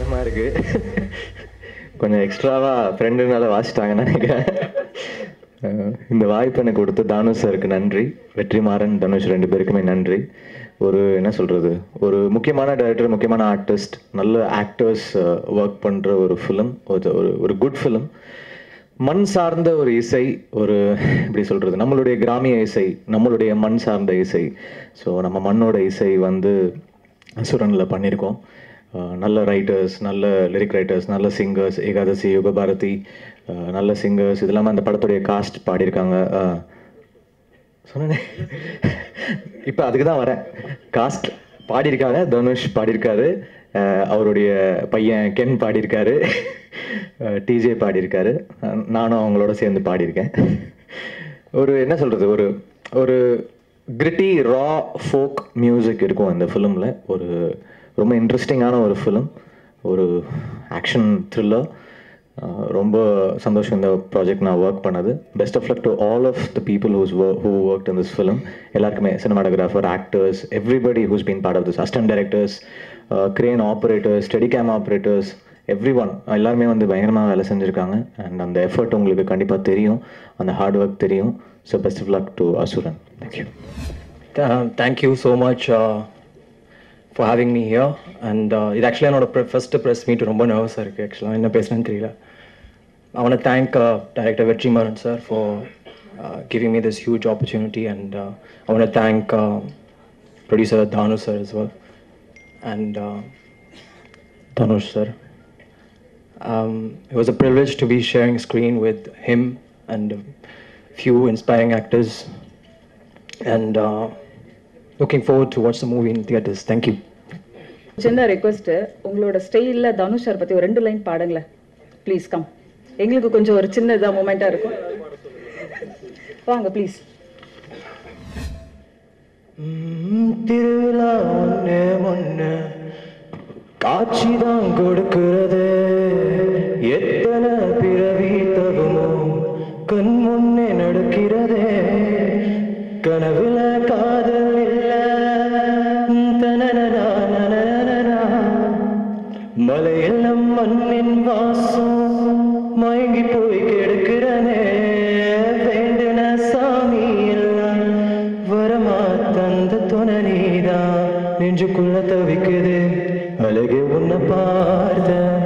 பயமாக இருக்குது கொஞ்சம் எக்ஸ்ட்ராவாக ஃப்ரெண்டுனால வாசிட்டாங்கன்னு நினைக்கிறேன் அஹ் இந்த வாய்ப்பு எனக்கு கொடுத்த தானு சாருக்கு நன்றி வெற்றிமாறன் தனுஷ் ரெண்டு பேருக்குமே நன்றி ஒரு என்ன சொல்கிறது ஒரு முக்கியமான டைரக்டர் முக்கியமான ஆர்டிஸ்ட் நல்ல ஆக்டர்ஸ் ஒர்க் பண்ணுற ஒரு ஃபிலிம் ஒரு ஒரு குட் ஃபிலிம் மண் சார்ந்த ஒரு இசை ஒரு எப்படி சொல்கிறது நம்மளுடைய கிராமிய இசை நம்மளுடைய மண் சார்ந்த இசை ஸோ நம்ம மண்ணோட இசை வந்து அசுரனில் பண்ணியிருக்கோம் அஹ் நல்ல ரைட்டர்ஸ் நல்ல லிரிக் ரைட்டர்ஸ் நல்ல சிங்கர்ஸ் ஏகாதசி யுகபாரதி அஹ் நல்ல சிங்கர்ஸ் இது இல்லாமல் அந்த படத்துடைய காஸ்ட் பாடியிருக்காங்க அஹ் சொன்னேனே இப்போ அதுக்கு தான் வரேன் காஸ்ட் பாடியிருக்காங்க தனுஷ் பாடியிருக்காரு அஹ் அவருடைய பையன் கென் பாடியிருக்காரு டிஜே பாடியிருக்காரு அஹ் நானும் அவங்களோட சேர்ந்து பாடியிருக்கேன் ஒரு என்ன சொல்கிறது ஒரு ஒரு கிரிட்டி ரா ஃபோக் மியூசிக் இருக்கும் அந்த ஃபிலிமில் ஒரு ரொம்ப இன்ட்ரெஸ்டிங்கான ஒரு ஃபிலிம் ஒரு ஆக்ஷன் த்ரில்லர் ரொம்ப சந்தோஷம் இந்த ப்ராஜெக்ட் நான் ஒர்க் பண்ணது best of luck to all of the people whose who work in this film எல்லாருக்குமே cinematographer actors everybody who's been part of this assistant directors crane operators steady cam operators every one எல்லாருமே வந்து பயங்கரமாக வேலை செஞ்சுருக்காங்க and அந்த effort உங்களுக்கு கண்டிப்பாக தெரியும் அந்த ஹார்ட் ஒர்க் தெரியும் so best of luck to Asuran thank you Uh, thank you so much uh, for having me here. And uh, இது ஆக்சுவலாக என்னோட pre- first press meet ரொம்ப நர்வஸாக இருக்குது ஆக்சுவலாக என்ன பேசுனேன்னு தெரியல I want to thank uh, Director Vetrimaran sir for uh, giving me this huge opportunity and uh, I want to thank uh, producer Dhanu sir as well and uh, Dhanush sir. Um, it was a privilege to be sharing screen with him and a few inspiring actors and uh, looking forward to watch the movie in theaters. Thank you. சின்ன request உங்களோட ஸ்டைலில் Dhanush sir பற்றி ஒரு ரெண்டு line பாடுங்களேன் please come எங்களுக்கு கொஞ்சம் ஒரு சின்ன இதாக மூமெண்ட்டாக இருக்கும் வாங்க ப்ளீஸ் திருவிழா ஒண்ணு ஒண்ணு காட்சி தான் கொடுக்கிறது எத்தனை பிறவி தகுமோ கண் முன்னே நடக்கிறதே கனவுல காதல் இல்ல தனனனா, நனனனா. மலையெல்லாம் மண்ணின் வாசம் மயங்கி போய் கிடக்கிறனே வேண்டுன சாமி எல்லாம் வரமா தந்த துணை நீதான் நெஞ்சுக்குள்ள தவிக்குது அழகு உன்னை பார்த்த